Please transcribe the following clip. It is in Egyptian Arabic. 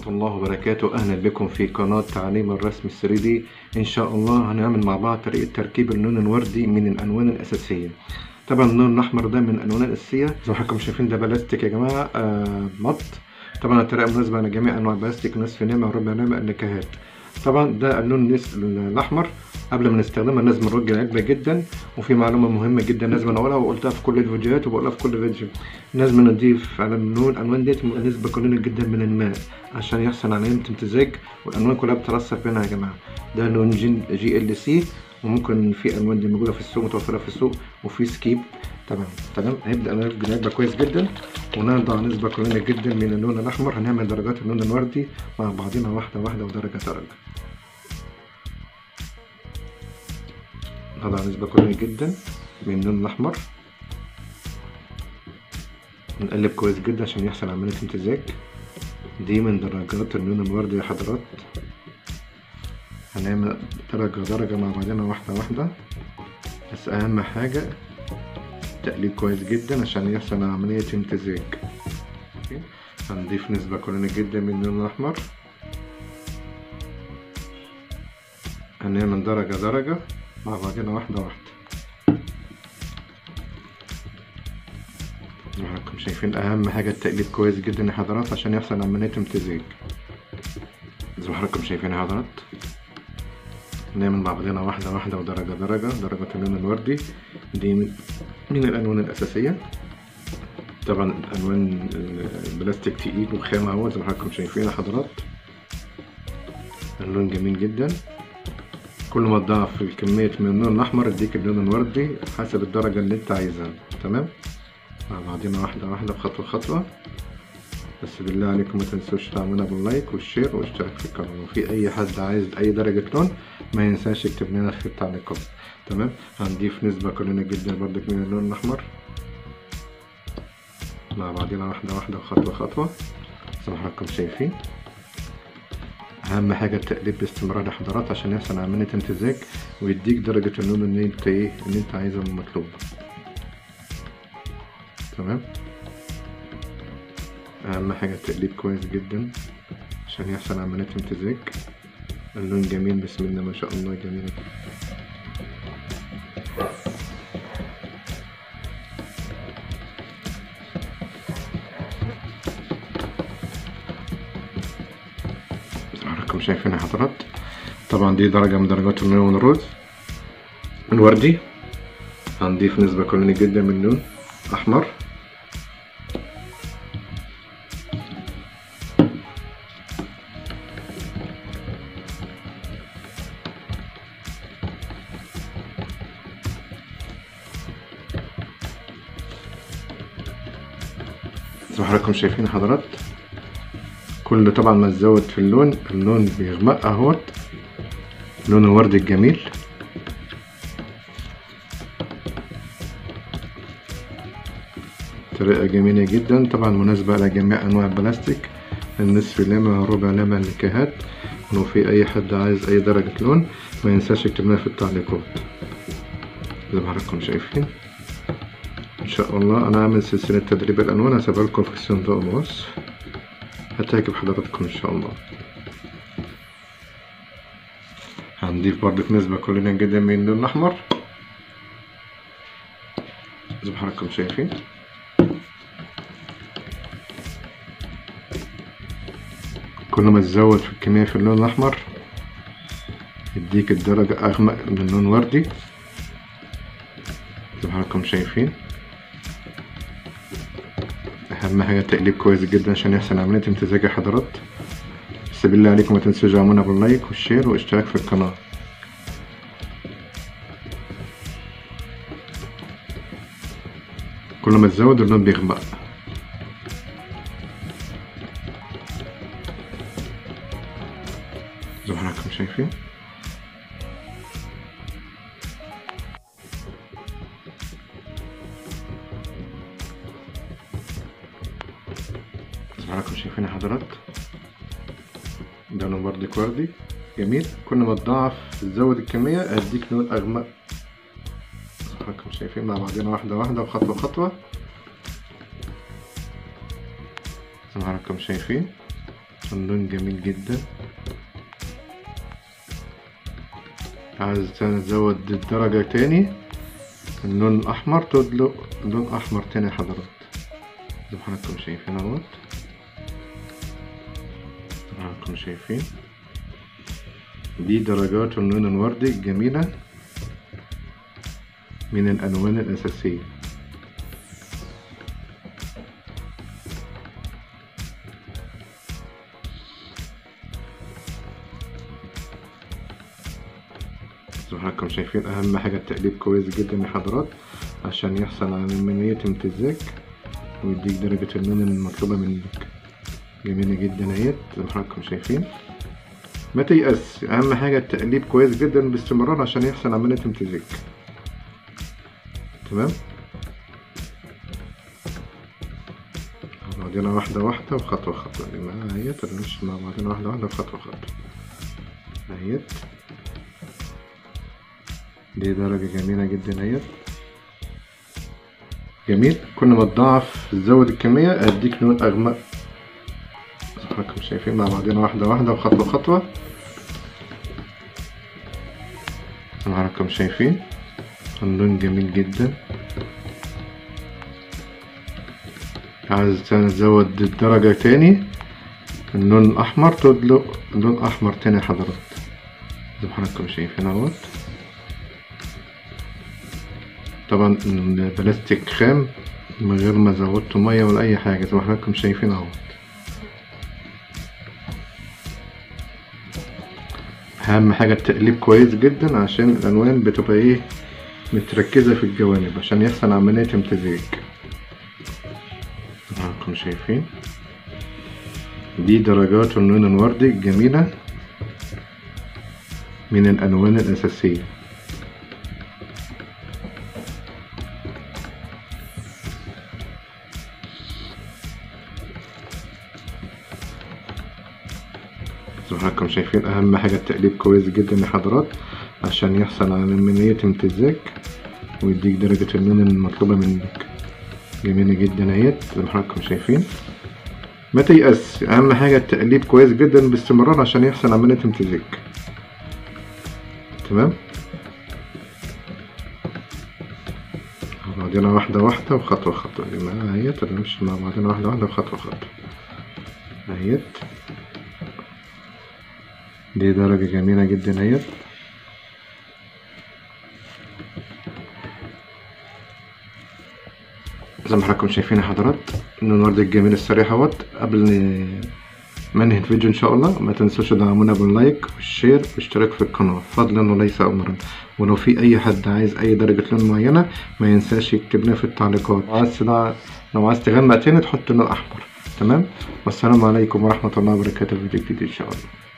الله وبركاته أهلا بكم في قناة تعليم الرسم الثري دي إن شاء الله هنعمل مع بعض طريقة تركيب اللون الوردي من الألوان الأساسية طبعا اللون الأحمر ده من الألوان الأساسية زي ما حضراتكم شايفين ده بلاستيك يا جماعة آه مط طبعا الطريقة مناسبة لجميع أنواع البلاستيك نصف ناعمة وربع ناعمة النكهات طبعا ده اللون النس- الأحمر قبل ما نستخدمها لازم نرج العلبة جدا وفي معلومة مهمة جدا لازم أقولها وقلتها في كل الفيديوهات وبقولها في كل فيديو لازم نضيف على اللون الألوان ديت نسبة قليلة جدا من الماء عشان يحصل علامة امتزاج والألوان كلها بترصف بينها يا جماعة ده لون جي, جي ال سي وممكن في ألوان دي موجودة في السوق متوفرة في السوق وفي سكيب تمام تمام هنبدأ نرج العلبة كويس جدا ونضع نسبة قليلة جدا من اللون الأحمر هنعمل درجات اللون الوردي مع بعضنا واحدة واحدة ودرجة درجة نضع نسبة قليلة جدا من اللون الأحمر نقلب كويس جدا عشان يحصل عملية امتزاج دي من درجات اللون الوردي يا حضرات هنعمل درجة درجة مع بعضنا واحدة واحدة بس أهم حاجة تقليب كويس جدا عشان يحصل عملية امتزاج هنضيف نسبة قليلة جدا من اللون الأحمر هنعمل درجة درجة مع بعضنا واحدة واحدة زي ما حضراتكم شايفين أهم حاجة التقليب كويس جدا يا حضرات عشان يحصل عملية امتزاج زي ما حضراتكم شايفين يا حضرات نعمل مع بعضنا واحدة واحدة ودرجة درجة درجة اللون الوردي دي من, من الألوان الأساسية طبعا الألوان البلاستيك تقيل وخام اهو زي ما حضراتكم شايفين يا حضرات اللون جميل جدا كل ما تضاعف الكمية من اللون الأحمر يديك اللون الوردي حسب الدرجة اللي أنت عايزها تمام مع بعضنا واحدة واحدة خطوة خطوة بس بالله عليكم ما تنسوش تعملونا باللايك والشير واشتراك في القناة وفي أي حد عايز أي درجة لون ما ينساش يكتب لنا في التعليقات تمام هنضيف نسبة قليلة جدا برضك من اللون الأحمر مع بعضنا واحدة واحدة وخطوة خطوة زي ما حضراتكم شايفين أهم حاجة التقليب باستمرار يا حضرات عشان يحصل عملية امتزاج ويديك درجة اللون اللي انت ايه اللي انت عايزها المطلوب تمام أهم حاجة التقليب كويس جدا عشان يحصل عملية امتزاج اللون جميل بسم الله ما شاء الله جميل زي ما حضراتكم شايفين يا حضرات طبعا دي درجة من درجات اللون الروز الوردي هنضيف نسبة قليلة جدا من اللون أحمر زي ما حضراتكم شايفين يا حضرات كل طبعا ما تزود في اللون اللون بيغمق اهوت لون الورد الجميل طريقة جميلة جدا طبعا مناسبة لجميع أنواع البلاستيك النصف لامة وربع لامة النكهات ولو في أي حد عايز أي درجة لون ما ينساش يكتب لنا في التعليقات زي ما حضراتكم شايفين إن شاء الله أنا عامل سلسلة تدريب الألوان هسيبها لكم في صندوق الوصف هتعجب حضراتكم إن شاء الله هنضيف برضك نسبة قليلة جدا من اللون الأحمر زي ما حضراتكم شايفين كل ما تزود في الكمية في اللون الأحمر يديك الدرجة أغمق من اللون وردي زي ما حضراتكم شايفين أهم حاجة التقليب كويس جدا عشان يحصل عملية امتزاج يا حضرات بس بالله عليكم ما تنسوش تعملونا باللايك والشير والاشتراك في القناة كل ما تزود اللون بيغمق زي ما حضراتكم شايفين زي ما حضراتكم شايفين يا حضرات ده لون وردي وردي جميل كل ما تضاعف تزود الكمية هديك لون أغمق زي ما حضراتكم شايفين مع بعضنا واحدة واحدة وخطوة خطوة زي ما حضراتكم شايفين اللون جميل جدا عايز تزود الدرجة تاني اللون الأحمر تدلق لون أحمر تاني يا حضرات زي ما حضراتكم شايفين اهوت زي ما حضراتكم شايفين دي درجات اللون الوردي الجميلة من الألوان الأساسية زي ما حضراتكم شايفين أهم حاجة التقليب كويس جدا يا حضرات عشان يحصل على عملية امتزاج ويديك درجة اللون المطلوبة منك جميلة جدا اهيت زي ما حضراتكم شايفين ما تيأس أهم حاجة التقليب كويس جدا باستمرار عشان يحصل عملية امتزاج تمام بعدين واحدة واحدة وخطوة خطوة اللي معاها اهيت نمشي مع بعضنا واحدة واحدة وخطوة خطوة اهيت دي درجة جميلة جدا اهيت جميل كل ما تضاعف تزود الكمية اديك لون اغمق زي ما حضراتكم شايفين مع بعضنا واحدة واحدة وخطوة خطوة زي ما حضراتكم شايفين اللون جميل جدا عايز تزود الدرجة تاني اللون الأحمر تدلق لون أحمر تاني يا حضرات زي ما حضراتكم شايفين اهوت طبعا البلاستيك خام من غير ما زودت مية ولا أي حاجة زي ما حضراتكم شايفين اهوت أهم حاجة التقليب كويس جدا عشان الألوان بتبقى إيه متركزة في الجوانب عشان يحصل عملية امتزاج زي ما حضراتكم شايفين دي درجات اللون الوردي الجميلة من الألوان الأساسية زي ما حضراتكم شايفين أهم حاجة التقليب كويس جدا يا حضرات عشان يحصل على عملية امتزاج ويديك درجة اللون المطلوبة منك جميلة جدا اهيت زي ما حضراتكم شايفين ما تيأس أهم حاجة التقليب كويس جدا باستمرار عشان يحصل عملية امتزاج تمام بعدين واحدة واحدة وخطوة خطوة اللي معاها اهيت نمشي مع بعضنا واحدة واحدة وخطوة خطوة اهيت دي درجة جميلة جدا اهيت زي ما حضراتكم شايفين يا حضرات اللون الوردي الجميل السريع اهوت قبل ما انهي الفيديو ان شاء الله ما تنسوش تدعمونا باللايك والشير والاشتراك في القناة فضلا وليس امرا ولو في اي حد عايز اي درجة لون معينة ما ينساش يكتب لنا في التعليقات وعايز تدع... لو عايز تغمق تاني تحط لون احمر تمام والسلام عليكم ورحمة الله وبركاته في فيديو جديد ان شاء الله